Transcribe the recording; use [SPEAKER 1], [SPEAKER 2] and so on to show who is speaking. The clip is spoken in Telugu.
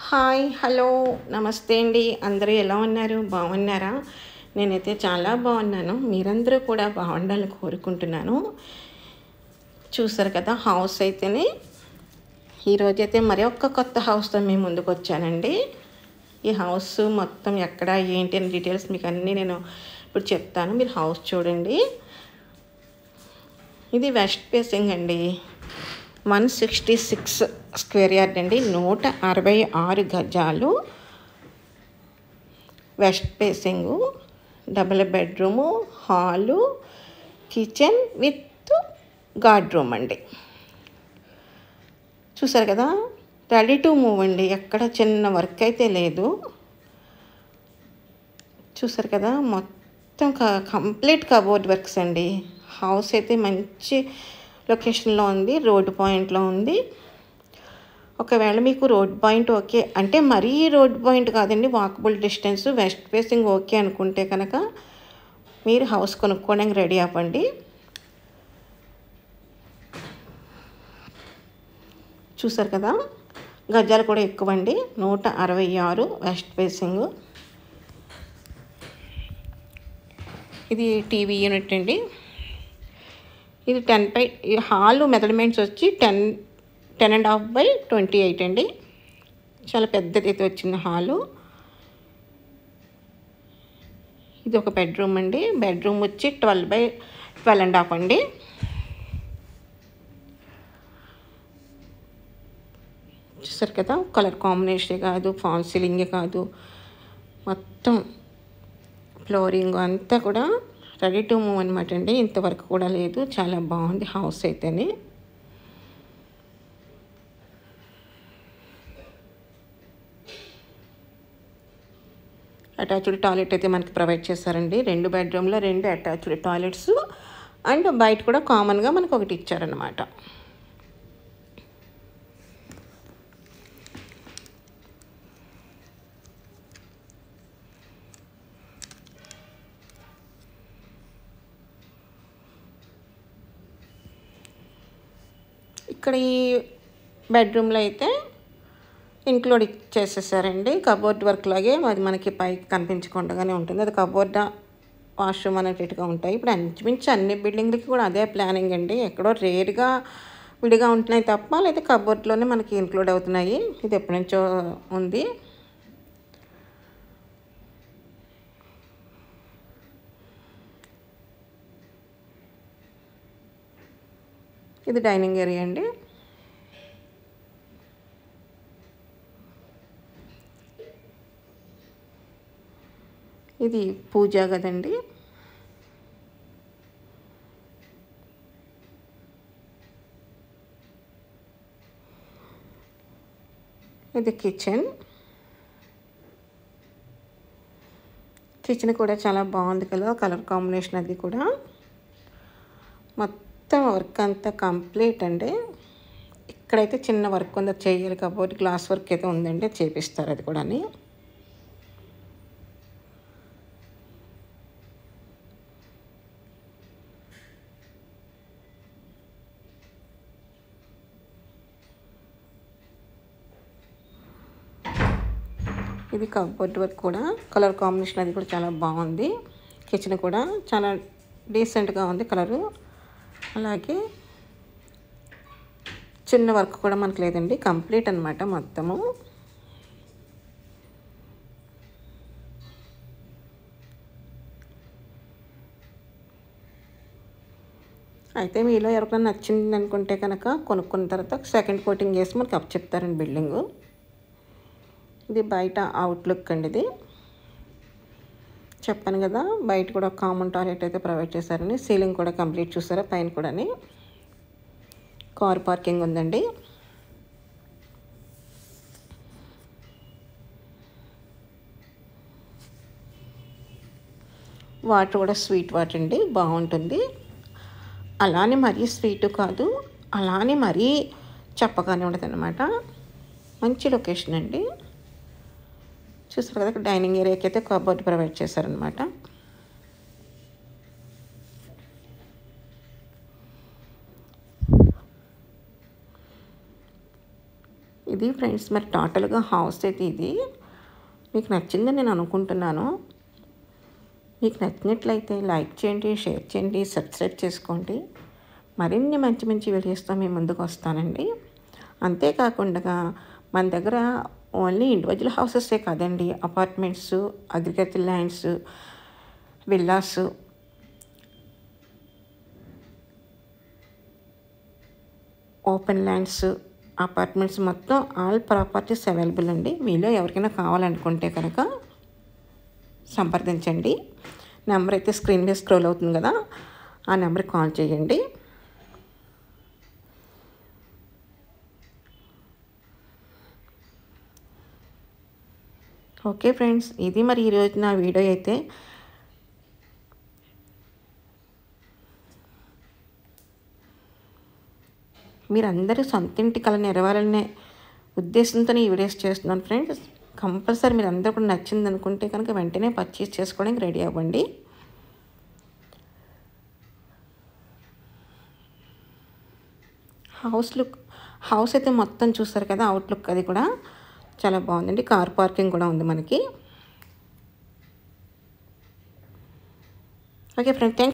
[SPEAKER 1] హాయ్ హలో నమస్తే అండి అందరూ ఎలా ఉన్నారు బాగున్నారా నేనైతే చాలా బాగున్నాను మీరందరూ కూడా బాగుండాలని కోరుకుంటున్నాను చూసారు కదా హౌస్ అయితేనే ఈరోజైతే మరి ఒక్క కొత్త హౌస్తో మేము ముందుకు వచ్చానండి ఈ హౌస్ మొత్తం ఎక్కడ ఏంటి అని డీటెయిల్స్ మీకు అన్నీ నేను ఇప్పుడు చెప్తాను మీరు హౌస్ చూడండి ఇది వెస్ట్ ఫేసింగ్ అండి one sixty six square yard అండి నూట అరవై ఆరు గజాలు west facing double bedroom hall kitchen with guard room అండి చూసారు కదా రెడీ టు మూవ్ అండి ఎక్కడ చిన్న వర్క్ అయితే లేదు చూసారు కదా మొత్తం కంప్లీట్ కబోర్డ్ వర్క్స్ అండి హౌస్ అయితే మంచి లొకేషన్లో ఉంది రోడ్ పాయింట్లో ఉంది ఒకవేళ మీకు రోడ్ పాయింట్ ఓకే అంటే మరీ రోడ్ పాయింట్ కాదండి walkable distance west facing okay అనుకుంటే కనుక మీరు హౌస్ కొనుక్కోవడానికి రెడీ అవ్వండి చూసారు కదా గజాలు కూడా ఎక్కువ అండి నూట అరవై ఆరు వెస్ట్ ఫేసింగ్ ఇది టీవీ యూనిట్ అండి ఇది టెన్ బై హాల్ మెజర్మెంట్స్ వచ్చి ten ten and half by twenty eight అండి చాలా పెద్దది అయితే వచ్చింది హాలు ఇది ఒక బెడ్రూమ్ అండి బెడ్రూమ్ వచ్చి twelve by twelve and half అండి చూసారు కదా కలర్ కాంబినేషన్ కాదు ఫాల్ సీలింగే కాదు మొత్తం ఫ్లోరింగ్ అంతా కూడా రెడీ టు మూవ్ అనమాట అండి ఇంతవరకు కూడా లేదు చాలా బాగుంది హౌస్ అయితేనే అటాచ్డ్ టాయిలెట్ అయితే మనకి ప్రొవైడ్ చేశారండి రెండు బెడ్రూమ్లో రెండు అటాచ్డ్ టాయిలెట్స్ అండ్ బయట కూడా కామన్గా మనకు ఒకటి ఇచ్చారనమాట ఇక్కడ ఈ బెడ్రూమ్లో అయితే ఇంక్లూడ్ చేసేసారండి కబోర్డ్ వర్క్ లాగే అది మనకి పైకి కనిపించకుండానే ఉంటుంది అది కబోర్డ్ వాష్రూమ్ అనేటట్టుగా ఉంటాయి ఇప్పుడు అంచుమించు అన్ని బిల్డింగ్లకి కూడా అదే ప్లానింగ్ అండి ఎక్కడో రేర్గా విడిగా ఉంటున్నాయి తప్ప లేదా కబోర్డ్లోనే మనకి ఇంక్లూడ్ అవుతున్నాయి ఇది ఎప్పటి నుంచో ఉంది ఇది డైనింగ్ ఏరియా అండి ఇది పూజా గదండి ఇది కిచెన్ కిచెన్ కూడా చాలా బాగుంది కదా కలర్ కాంబినేషన్ అది కూడా మొత్తం వర్క్ అంతా కంప్లీట్ అండి ఇక్కడైతే చిన్న వర్క్ ఉందో చేయాలి కాబట్టి గ్లాస్ వర్క్ అయితే ఉందండి చేపిస్తారు అది కూడా ఇది కబోర్డ్ వర్క్ కూడా కలర్ కాంబినేషన్ అది కూడా చాలా బాగుంది కిచెన్ కూడా చాలా డీసెంట్గా ఉంది కలరు అలాగే చిన్న వర్క్ కూడా మనకు లేదండి కంప్లీట్ అనమాట మొత్తము అయితే మీలో ఎవరికైనా నచ్చింది అనుకుంటే కనుక కొనుక్కున్న తర్వాత సెకండ్ కోటింగ్ చేసి మనకి అప్ చెప్తారండి బిల్డింగు ఇది బయట అవుట్లుక్ అండి ఇది చెప్పాను కదా బయట కూడా కామన్ టాయిలెట్ అయితే ప్రొవైడ్ చేశారని సీలింగ్ కూడా కంప్లీట్ చూసారా పైన కూడా కార్ పార్కింగ్ ఉందండి వాటర్ కూడా స్వీట్ వాటర్ అండి బాగుంటుంది అలానే మరీ స్వీట్ కాదు అలానే మరీ చెప్పగానే ఉండదు అనమాట మంచి లొకేషన్ అండి చూసారు కదా డైనింగ్ ఏరియాకి అయితే కబోర్డ్ ప్రొవైడ్ చేశారనమాట ఇది ఫ్రెండ్స్ మరి టోటల్గా హౌస్ అయితే ఇది మీకు నచ్చిందని నేను అనుకుంటున్నాను మీకు నచ్చినట్లయితే లైక్ చేయండి షేర్ చేయండి సబ్స్క్రైబ్ చేసుకోండి మరిన్ని మంచి మంచి వీడియోస్తో మీ ముందుకు వస్తానండి అంతేకాకుండా మన దగ్గర ఓన్లీ ఇండివిజువల్ హౌసెసే కాదండి apartments agriculture lands villas open lands apartments మొత్తం ఆల్ ప్రాపర్టీస్ అవైలబుల్ అండి మీలో ఎవరికైనా కావాలనుకుంటే కనుక సంప్రదించండి నెంబర్ అయితే స్క్రీన్ మీద స్క్రోల్ అవుతుంది కదా ఆ నెంబర్కి కాల్ చేయండి ఓకే ఫ్రెండ్స్ ఇది మరి ఈరోజు నా వీడియో అయితే మీరందరూ సొంత ఇంటి కళ నెరవేరాలనే ఉద్దేశంతో ఈ వీడియోస్ చేస్తున్నాను ఫ్రెండ్స్ కంపల్సరీ మీరు అందరూ కూడా నచ్చింది అనుకుంటే కనుక వెంటనే పర్చేస్ చేసుకోవడానికి రెడీ అవ్వండి హౌస్ లుక్ హౌస్ అయితే మొత్తం చూస్తారు కదా అవుట్లుక్ అది కూడా చాలా బాగుందండి కార్ పార్కింగ్ కూడా ఉంది మనకి ఓకే ఫ్రెండ్ థ్యాంక్